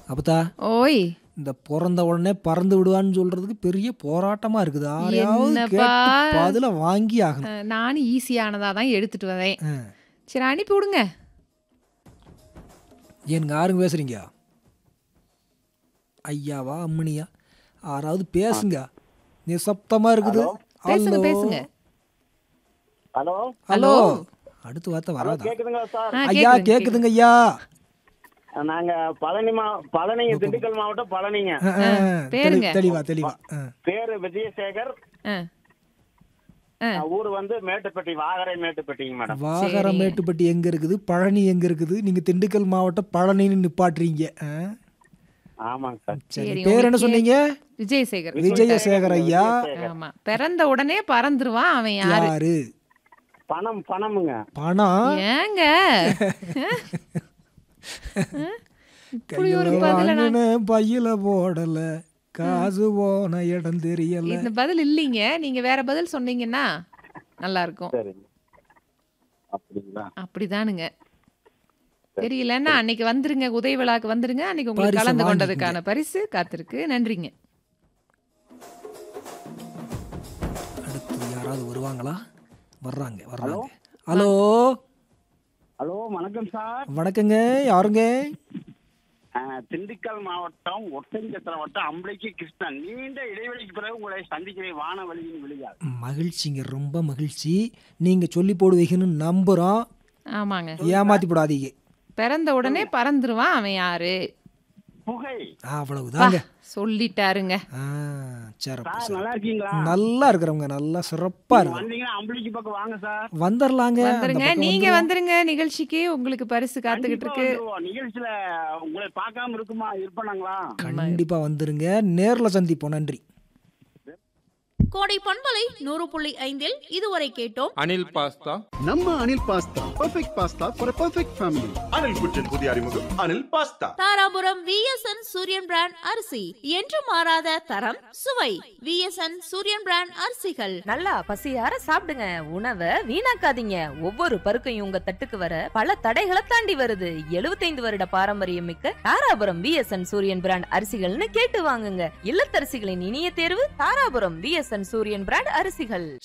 அப்பத்தா ஓய் இந்த பிறந்த உடனே பறந்து விடுவான்னு சொல்றதுக்கு பெரிய போராட்டமா இருக்குது யாரையாவது என்னப்பா? கேட்டு பதில வாங்கி ஆகணும் அஹ், நானும் ஈஸியானதா தான் எடுத்துட்டு வரேன் ஆ. சரி அனுப்பி விடுங்க ஏனுங்க யாருங்க பேசுறீங்க ஐயாவா அம்மனியா யாராவது பேசுங்க நிசப்தமா இருக்குது பேசுங்க ஹலோ பேசுங்க ஹலோ ஹலோ அடுத்த வார்த்தை வராதா கேக்குதுங்களா சார் ஆ, ஐயா கேக்குதுங்க, கேக்குதுங்க ஐயா நாங்க பழனி மா பழனி திண்டுக்கல் மாவட்டம் பழனிங்க ஆ, ஆ, பேருங்க. தெளி- தெளிவா தெளிவா ஆ. பேரு விஜயசேகர் ஆ. ஆ. ஊர் வந்து மேட்டுப்பட்டி வாகரை மேட்டுப்பட்டிங்க மேடம் வாகரம் மேட்டுப்பட்டி எங்க இருக்குது பழனி எங்க இருக்குது நீங்க திண்டுக்கல் மாவட்டம் பழனின்னு நிப்பாட்டுறீங்க ஆ? ஆமாங்க சார் சரி சரி, பேர் என்ன உங்களுக்கு சொன்னீங்க விஜயசேகர் விஜயசேகர் ஐயா ஆமா பிறந்த உடனே பறந்துருவான் அவன் யாரு யாரு பணம் பணமுங்க பணம் ஏங்க இப்படி ஒரு கையில பதில நான் வாங்கின பையில போடல காசு போன இடம் தெரியல இந்த பதில் இல்லைங்க நீங்க வேற பதில் சொன்னீங்கன்னா நல்லா இருக்கும் சரிங்க அப்படிங்களா அப்படிதானுங்க தெரியலன்னா அன்னைக்கு வந்துருங்க உதவி விழாக்கு வந்துருங்க அன்னைக்கு உங்களுக்கு பரிசை கலந்து வாங்கிக்கங்க. கொண்டதுக்கான பரிசு காத்திருக்கு நன்றிங்க அடுத்து யாராவது வருவாங்களா வர்றாங்க வர்றாங்க ஹலோ ஹலோ வணக்கம் சார் வணக்கங்க யாருங்க அஹ், திண்டுக்கல் மாவட்டம் ஒட்டஞ்சத்திர வட்டம் அம்பளைக்கு கிருஷ்ணன் நீண்ட இடைவெளிக்கு பிறகு உங்களை சந்திக்கிறேன் வானவழியின் விழியா மகிழ்ச்சிங்க ரொம்ப மகிழ்ச்சி நீங்க சொல்லி போடுவீங்கன்னு நம்புறோம் ஆமாங்க ஏமாத்தி போடாதீங்க பிறந்த உடனே பறந்துருவான் அவன் யாரு புகை ஆ, அவ்வளவுதாங்க சொல்லிட்டாருங்க ஆ, சிறப்பு சார் சிறப்பு. நல்லா இருக்கீங்களா நல்லா இருக்கிறவங்க நல்லா சிறப்பா இருக்கு வந்தீங்கன்னா அம்பளிக்கு பக்கம் வாங்க சார் வந்துடலாங்க அந்த வந்துருங்க பக்கம் நீங்க வந்துருவோம். வந்துருங்க நிகழ்ச்சிக்கு உங்களுக்கு பரிசு காத்துக்கிட்டு கண்டிப்பா இருக்கு வந்துருவோம். நிகழ்ச்சியில உங்களை பார்க்காம இருக்குமா இருப்பானாங்களா கண்டிப்பா வந்துருங்க நேர்ல சந்திப்போம் நன்றி கோடை பண்பலை நூறு புள்ளி ஐந்தில் இதுவரை கேட்டோம் அனில் பாஸ்தா ನಮ್ಮ Anil pasta perfect pasta for perfect family Anil குற்றின் புதிய அறிமுகம் Anil pasta Dharapuram VSN Suriyan brand அரிசி என்று மாறாத தரம் சுவை விஎஸ்என் சூரியன் பிராண்ட் அரிசிகள் நல்லா பசியார சாப்பிடுங்க உணவை வீணாக்காதீங்க ஒவ்வொரு பருக்கையும் உங்க தட்டுக்கு வர பல தடைகளை தாண்டி வருது 75 வருட பாரம்பரியம் மிக்க தாராபுரம் விஎஸ்என் சூரியன் பிராண்ட் அரிசிகள்னு கேட்டு வாங்குங்க இல்லத்தரசிகளின் இனிய தேர்வு தாராபுரம் விஎஸ்என் சூரியன் பிராண்ட் அரிசிகள்